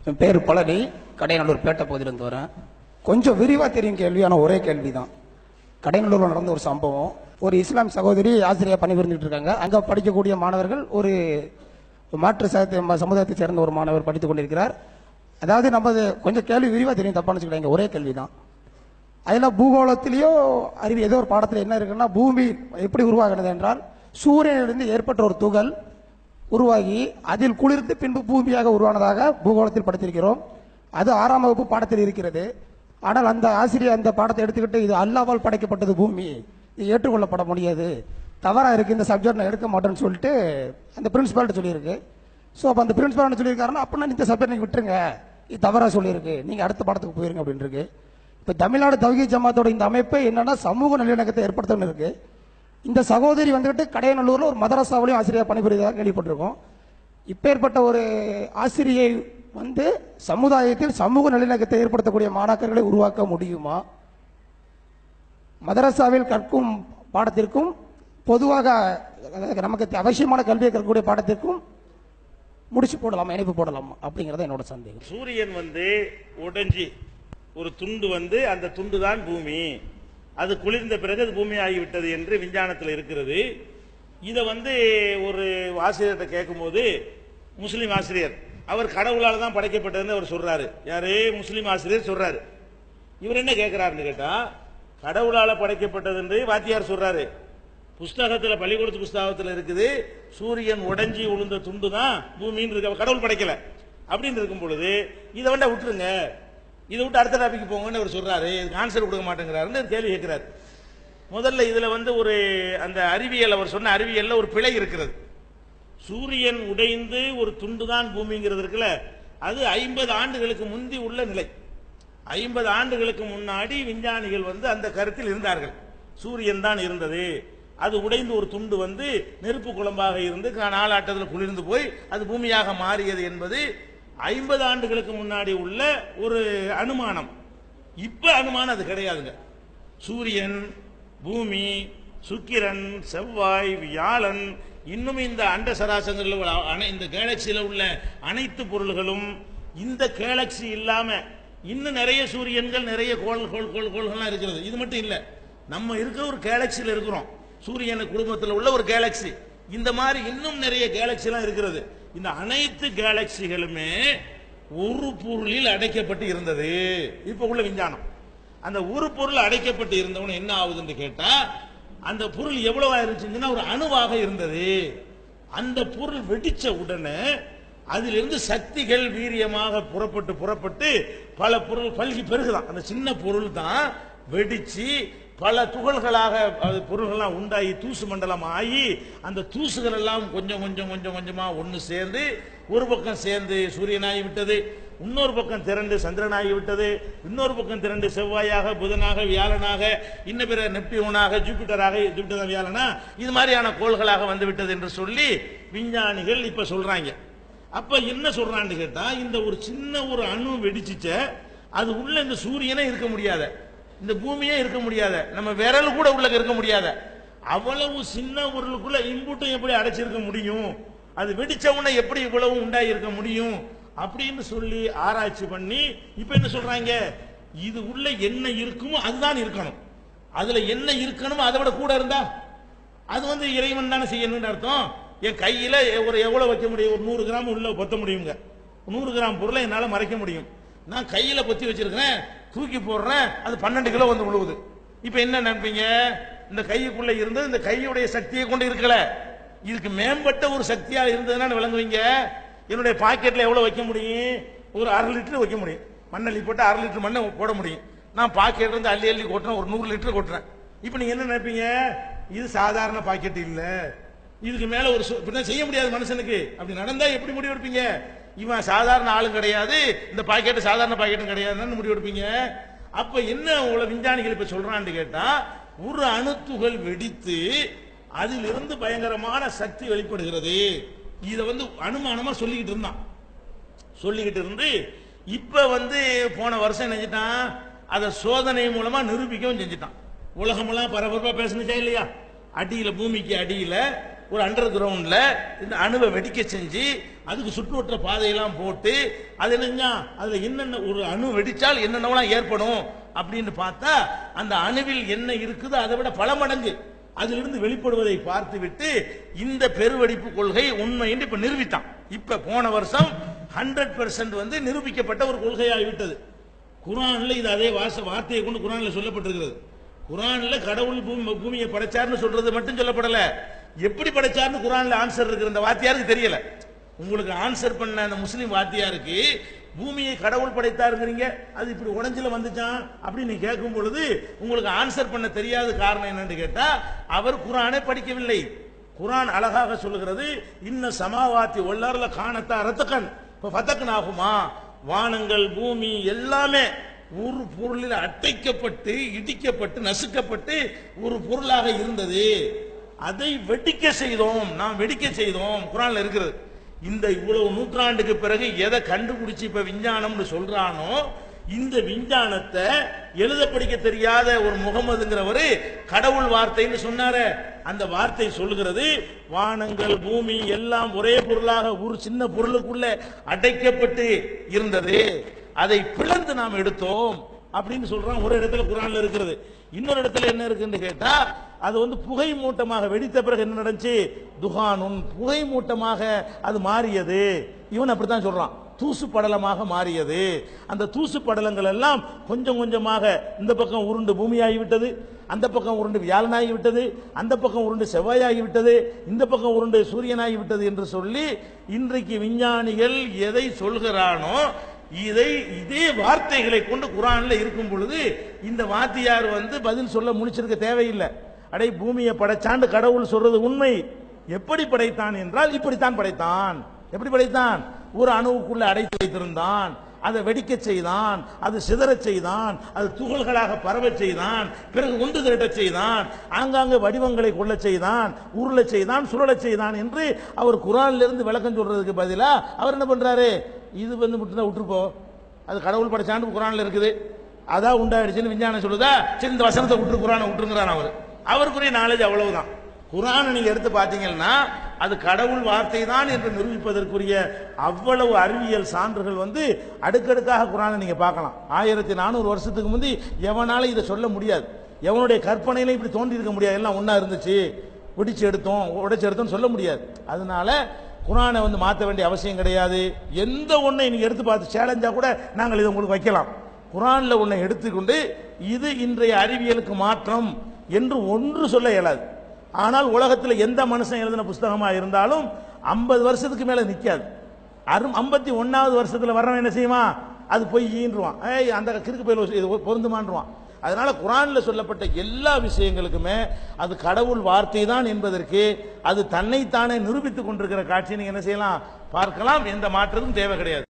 என் பேர் பழனி கடையநல்லூர் பேட்டை பகுதியிலேருந்து வரேன் கொஞ்சம் விரிவாக தெரியும் கேள்வி ஆனால் ஒரே கேள்வி தான் கடையநல்லூரில் நடந்த ஒரு சம்பவம் ஒரு இஸ்லாம் சகோதரி ஆசிரியர் பணிபுரிந்துட்டு இருக்காங்க அங்கே படிக்கக்கூடிய மாணவர்கள் ஒரு மாற்று சகத்த- சமுதாயத்தை சேர்ந்த ஒரு மாணவர் படித்துக் கொண்டிருக்கிறார் அதாவது நமது கொஞ்சம் கேள்வி விரிவாக தெரியும் தப்பான்னு வச்சுக்கிட்டாங்க ஒரே கேள்வி தான் அதில் பூகோளத்திலேயோ அறிவு ஏதோ ஒரு பாடத்தில் என்ன இருக்குன்னா பூமி எப்படி உருவாகிறது என்றால் சூரியனிலிருந்து ஏற்பட்ட ஒரு துகள் உருவாகி அதில் குளிர்ந்து பின்பு பூமியாக உருவானதாக பூகோளத்தில் படித்திருக்கிறோம் அது ஆறாம் வகுப்பு பாடத்தில் இருக்கிறது ஆனால் அந்த ஆசிரியர் அந்த பாடத்தை எடுத்துக்கிட்டு இது அல்லாவால் படைக்கப்பட்டது பூமி இது ஏற்றுக்கொள்ளப்பட முடியாது தவறா இருக்கு இந்த சப்ஜெக்ட் நான் எடுக்க மாட்டேன்னு சொல்லிட்டு அந்த பிரின்சிபால்கிட்ட சொல்லியிருக்கு ஸோ அப்போ அந்த பிரின்சிபால் என்ன சொல்லியிருக்காருன்னா அப்படின்னா இந்த சப்ஜெக்ட் நீங்கள் விட்டுருங்க இது தவறா சொல்லியிருக்கு நீங்கள் அடுத்த பாடத்துக்கு போயிருங்க அப்படின்னு இருக்கு இப்போ தமிழ்நாடு தௌஹீ ஜமாத்தோட இந்த அமைப்பு என்னன்னா சமூக நல்லிணக்கத்தை ஏற்படுத்தணும் இருக்கு இந்த சகோதரி வந்துட்டு கடையநல்லூர்ல ஒரு மதரசாவிலையும் ஆசிரியர் பணிபுரிவதாக கேள்விப்பட்டிருக்கோம் இப்பேற்பட்ட ஒரு ஆசிரியை வந்து சமுதாயத்தில் சமூக நல்லிணக்கத்தை ஏற்படுத்தக்கூடிய மாணாக்கர்களை உருவாக்க முடியுமா மதரசாவில் கற்கும் பாடத்திற்கும் பொதுவாக அதாவது நமக்கு அவசியமான கல்வியை கற்கக்கூடிய பாடத்திற்கும் முடிச்சு போடலாமா இணைப்பு போடலாமா அப்படிங்கறது என்னோட சந்தேகம் சூரியன் வந்து உடைஞ்சி ஒரு துண்டு வந்து அந்த துண்டு தான் பூமி அது குளிர்ந்த பிறகு அது பூமி ஆகிவிட்டது என்று விஞ்ஞானத்தில் இருக்கிறது இதை வந்து ஒரு ஆசிரியர்கிட்ட கேட்கும்போது முஸ்லீம் ஆசிரியர் அவர் கடவுளால் தான் படைக்கப்பட்டதுன்னு அவர் சொல்றாரு யாரு முஸ்லீம் ஆசிரியர் சொல்றாரு இவர் என்ன கேட்கிறாருன்னு கேட்டா கடவுளால படைக்கப்பட்டது என்று வாத்தியார் சொல்றாரு புஸ்தகத்துல பள்ளிக்கூடத்து புஸ்தகத்துல இருக்குது சூரியன் உடைஞ்சி உளுந்த துண்டு தான் பூமின்னு இருக்க கடவுள் படைக்கல அப்படின்னு இருக்கும் பொழுது இதை வேண்டாம் விட்டுருங்க இதை விட்டு அடுத்த டாபிக் போங்கன்னு அவர் சொல்றாரு இதுக்கு ஆன்சர் கொடுக்க மாட்டேங்கிறாருன்னு ஒரு கேள்வி கேட்கிறாரு முதல்ல இதுல வந்து ஒரு அந்த அறிவியல் அவர் சொன்ன அறிவியல்ல ஒரு பிழை இருக்கிறது சூரியன் உடைந்து ஒரு துண்டு தான் பூமிங்கிறது இருக்குல்ல அது ஐம்பது ஆண்டுகளுக்கு முந்தி உள்ள நிலை ஐம்பது ஆண்டுகளுக்கு முன்னாடி விஞ்ஞானிகள் வந்து அந்த கருத்தில் இருந்தார்கள் சூரியன் தான் இருந்தது அது உடைந்து ஒரு துண்டு வந்து நெருப்பு குழம்பாக இருந்து கா- நாலாட்டத்தில் குளிர்ந்து போய் அது பூமியாக மாறியது என்பது ஐம்பது ஆண்டுகளுக்கு முன்னாடி உள்ள ஒரு அனுமானம் இப்ப அனுமானம் அது கிடையாதுங்க சூரியன் பூமி சுக்கிரன் செவ்வாய் வியாழன் இன்னும் இந்த அண்ட சராசரங்களில் உள்ள அனை- இந்த கேலக்சியில உள்ள அனைத்து பொருள்களும் இந்த கேலக்சி இல்லாம இன்னும் நிறைய சூரியன்கள் நிறைய கோள் கோள் கோள் கோள்கள்லாம் இருக்கிறது இது மட்டும் இல்ல நம்ம இருக்கிற ஒரு கேலக்சியில் இருக்கிறோம் சூரியன் குடும்பத்தில் உள்ள ஒரு கேலக்சி இந்த மாதிரி இன்னும் நிறைய கேலக்சி எல்லாம் இருக்கிறது இந்த அனைத்து கேலக்சிகளுமே ஒரு பொருளில் அடைக்கப்பட்டு இருந்தது இப்ப உள்ள விஞ்ஞானம் அந்த ஒரு பொருள் அடைக்கப்பட்டு இருந்தவன என்ன ஆகுதுன்னு கேட்டா அந்த பொருள் எவ்வளவா இருந்துச்சுன்னா ஒரு அணுவாக இருந்தது அந்த பொருள் வெடிச்ச உடனே அதிலிருந்து சக்திகள் வீரியமாக புறப்பட்டு புறப்பட்டு பல பொருள் பல்கி பெருகுதான் அந்த சின்ன பொருள் தான் வெடிச்சு பல துகள்களாக அது பொருள்கள்லாம் உண்டாகி தூசு மண்டலம் ஆகி அந்த தூசுகள் எல்லாம் கொஞ்சம் கொஞ்சம் கொஞ்சம் கொஞ்சமா ஒன்று சேர்ந்து ஒரு பக்கம் சேர்ந்து சூரியனாகி விட்டது இன்னொரு பக்கம் திரண்டு சந்திரனாகி விட்டது இன்னொரு பக்கம் திரண்டு செவ்வாயாக புதனாக வியாழனாக இன்ன பிற நெப்டியூனாக ஜூபிட்டராக ஜூபிட்டர் வியாழனா இது மாதிரியான கோள்களாக வந்து விட்டது என்று சொல்லி விஞ்ஞானிகள் இப்ப சொல்றாங்க அப்ப என்ன சொல்றான்னு கேட்டா இந்த ஒரு சின்ன ஒரு அணு வெடிச்சுச்ச அது உள்ள இந்த சூரியனே இருக்க முடியாத இந்த பூமியே இருக்க முடியாத நம்ம விரல் கூட உள்ள இருக்க முடியாத அவ்வளவு சின்ன பொருளுக்குள்ள இம்புட்டும் எப்படி அடைச்சிருக்க முடியும் அது வெடிச்ச உடனே எப்படி இவ்வளவு உண்டாகி இருக்க முடியும் அப்படின்னு சொல்லி ஆராய்ச்சி பண்ணி இப்ப என்ன சொல்றாங்க இது உள்ள என்ன இருக்குமோ அதுதான் இருக்கணும் அதுல என்ன இருக்கணுமோ அதை விட கூட இருந்தா அது வந்து இறைவன் தானே செய்யணும்னு அர்த்தம் என் கையில ஒரு எவ்வளவு வைக்க முடியும் ஒரு நூறு கிராம் உள்ள பொத்த முடியுங்க நூறு கிராம் பொருளை என்னால மறைக்க முடியும் நான் கையில பொத்தி வச்சிருக்கிறேன் தூக்கி போடுறேன் அது பன்னெண்டு கிலோ வந்து விழுவுது இப்ப என்ன நினைப்பீங்க இந்த கைக்குள்ள இருந்து இந்த கையுடைய சக்தியை கொண்டு இருக்கல இதுக்கு மேம்பட்ட ஒரு சக்தியா இருந்ததுன்னா விளங்குவீங்க என்னுடைய பாக்கெட்ல எவ்வளவு வைக்க முடியும் ஒரு அரை லிட்டர் வைக்க முடியும் மண்ணள்ளி போட்டு அரை லிட்டர் மண்ணை போட முடியும் நான் பாக்கெட்ல இருந்து அள்ளி அள்ளி கொட்டுறேன் ஒரு நூறு லிட்டர் கொட்டுறேன் இப்போ நீங்க என்ன நினைப்பீங்க இது சாதாரண பாக்கெட் இல்ல இதுக்கு மேல ஒரு சு- இப்படிதான் செய்ய முடியாது மனுஷனுக்கு அப்படி நடந்தா எப்படி முடிவு எடுப்பீங்க இவன் சாதாரண ஆளும் கிடையாது இந்த பாக்கெட் சாதாரண பாக்கெட்டும் கிடையாதுன்னு முடிவு எடுப்பீங்க அப்ப என்ன உங்களை விஞ்ஞானிகள் இப்ப சொல்றான்னு கேட்டா ஒரு அணுத்துகள் வெடித்து அதிலிருந்து பயங்கரமான சக்தி வெளிப்படுகிறது இத வந்து அனுமானமா சொல்லிக்கிட்டு இருந்தான் சொல்லிக்கிட்டு இருந்து இப்ப வந்து போன வருஷம் நினைச்சிட்டான் அதை சோதனை மூலமா நிரூபிக்கவும் செஞ்சுட்டான் உலகமெல்லாம் பரபரப்பா பேசுனுச்சா இல்லையா அடியில பூமிக்கு அடியில ஒரு அண்டர் கிரவுண்ட்ல இந்த அணுவை வெடிக்க செஞ்சு அதுக்கு சுற்றுவட்ட பாதையெல்லாம் போட்டு அது என்னங்க அதுல என்னென்ன ஒரு அணு வெடிச்சால் என்னென்னலாம் ஏற்படும் அப்படின்னு பார்த்தா அந்த அணுவில் என்ன இருக்குதோ அதை விட பல மடங்கு அதிலிருந்து வெளிப்படுவதை பார்த்துவிட்டு இந்த பெருவெடிப்பு கொள்கை உண்மை என்று இப்ப நிரூபித்தான் இப்ப போன வருஷம் ஹண்ட்ரட் வந்து நிரூபிக்கப்பட்ட ஒரு கொள்கையாகிவிட்டது குரான்ல இது அதே வாச வார்த்தையை கொண்டு குரான்ல சொல்லப்பட்டிருக்கிறது குரான்ல கடவுள் பூமி பூமியை படைச்சார்னு சொல்றது மட்டும் சொல்லப்படல எப்படி படைச்சார்னு குரான்ல ஆன்சர் இருக்கு இந்த வாத்தியாருக்கு தெரியல உங்களுக்கு ஆன்சர் பண்ண அந்த முஸ்லீம் வாத்தியாருக்கு பூமியை கடவுள் படைத்தாருங்கிறீங்க அது இப்படி உடஞ்சில வந்துச்சான் அப்படின்னு நீ கேட்கும் பொழுது உங்களுக்கு ஆன்சர் பண்ண தெரியாத காரணம் என்னன்னு கேட்டா அவர் குரானை படிக்கவில்லை குரான் அழகாக சொல்லுகிறது இன்ன சமாவாத்தி ஒல்லாறுல காணத்தா ரத்தக்கன் இப்ப ஃபதக்கன் ஆகுமா வானங்கள் பூமி எல்லாமே ஒரு பொருளில் அட்டைக்கப்பட்டு இடிக்கப்பட்டு நசுக்கப்பட்டு ஒரு பொருளாக இருந்தது அதை வெடிக்க செய்தோம் நாம் வெடிக்க செய்தோம் குரான்ல இருக்கிறது இந்த இவ்வளவு நூற்றாண்டுக்கு பிறகு எதை கண்டுபிடிச்சு இப்ப விஞ்ஞானம்னு சொல்றானோ இந்த விஞ்ஞானத்தை எழுத படிக்க தெரியாத ஒரு முகமதுங்கிறவரு கடவுள் வார்த்தைன்னு சொன்னார அந்த வார்த்தை சொல்லுகிறது வானங்கள் பூமி எல்லாம் ஒரே பொருளாக ஒரு சின்ன பொருளுக்குள்ள அடைக்கப்பட்டு இருந்தது அதை பிளந்து நாம் எடுத்தோம் அப்படின்னு சொல்றான் ஒரு இடத்துல குரான்ல இருக்கிறது இன்னொரு இடத்துல என்ன இருக்குன்னு கேட்டா அது வந்து புகை மூட்டமாக வெடித்த பிறகு என்ன நடந்துச்சு துகானுன் புகை மூட்டமாக அது மாறியது இவன் அப்படித்தான் சொல்றான் தூசு படலமாக மாறியது அந்த தூசு படலங்கள் எல்லாம் கொஞ்சம் கொஞ்சமாக இந்த பக்கம் உருண்டு பூமியாகி விட்டது அந்த பக்கம் உருண்டு வியாழனாகி விட்டது அந்த பக்கம் உருண்டு செவ்வாயாகி விட்டது இந்த பக்கம் உருண்டு சூரியனாகி விட்டது என்று சொல்லி இன்றைக்கு விஞ்ஞானிகள் எதை சொல்கிறானோ இதை இதே வார்த்தைகளை கொண்டு குரான்ல இருக்கும் பொழுது இந்த வாத்தியார் வந்து பதில் சொல்ல முடிச்சிருக்க தேவையில்லை அடே பூமியை படைச்சாண்டு கடவுள் சொல்றது உண்மை எப்படி படைத்தான் என்றால் இப்படித்தான் படைத்தான் எப்படி படைத்தான் ஒரு அணுவுக்குள்ள அடைத்து வைத்திருந்தான் அதை வெடிக்க செய்தான் அது சிதறச் செய்தான் அது துகள்களாக பரவச் செய்தான் பிறகு ஒன்று திரட்டச் செய்தான் ஆங்காங்கே வடிவங்களை கொள்ளச் செய்தான் உருளச் செய்தான் சுழலச் செய்தான் என்று அவர் குரான்ல இருந்து விளக்கம் சொல்றதுக்கு பதிலா அவர் என்ன பண்றாரு இது வந்து மட்டும்தான் விட்டுருப்போ அது கடவுள் படைச்சாண்டு குரான்ல இருக்குது அதான் உண்டாயிடுச்சுன்னு விஞ்ஞானம் சொல்லுதா சரி இந்த வசனத்தை விட்டுரு குரானை விட்டுருங்கிறான் அவர் அவருக்குரிய நாலேஜ் அவ்வளவுதான் குரானை நீங்க எடுத்து பார்த்தீங்கன்னா அது கடவுள் வார்த்தை தான் என்று நிரூபிப்பதற்குரிய அவ்வளவு அறிவியல் சான்றுகள் வந்து அடுக்கடுக்காக குரானை நீங்க பார்க்கலாம் ஆயிரத்தி நானூறு வருஷத்துக்கு முந்தி எவனால இதை சொல்ல முடியாது எவனுடைய கற்பனையில இப்படி தோன்றி இருக்க முடியாது எல்லாம் ஒண்ணா இருந்துச்சு பிடிச்சு எடுத்தோம் உடைச்சு எடுத்தோம் சொல்ல முடியாது அதனால குரானை வந்து மாற்ற வேண்டிய அவசியம் கிடையாது எந்த ஒன்றை நீங்க எடுத்து பார்த்து சேலஞ்சா கூட நாங்கள் இதை உங்களுக்கு வைக்கலாம் குரான்ல ஒன்றை எடுத்துக்கொண்டு இது இன்றைய அறிவியலுக்கு மாற்றம் என்று ஒன்று சொல்ல இயலாது ஆனால் உலகத்தில் எந்த மனுஷன் எழுதின புஸ்தகமா இருந்தாலும் ஐம்பது வருஷத்துக்கு மேல நிக்காது அரும் ஐம்பத்தி ஒன்னாவது வருஷத்துல வர்றவன் என்ன செய்வான் அது போய் ஈன்றுவான் ஏய் அந்த கிறுக்கு போய் இது பொருந்துமான்றுவான் அதனால குரான்ல சொல்லப்பட்ட எல்லா விஷயங்களுக்குமே அது கடவுள் வார்த்தை தான் என்பதற்கு அது தன்னைத்தானே நிரூபித்துக் கொண்டிருக்கிற காட்சியை நீங்க என்ன செய்யலாம் பார்க்கலாம் எந்த மாற்றத்தும் தேவை கிடையாது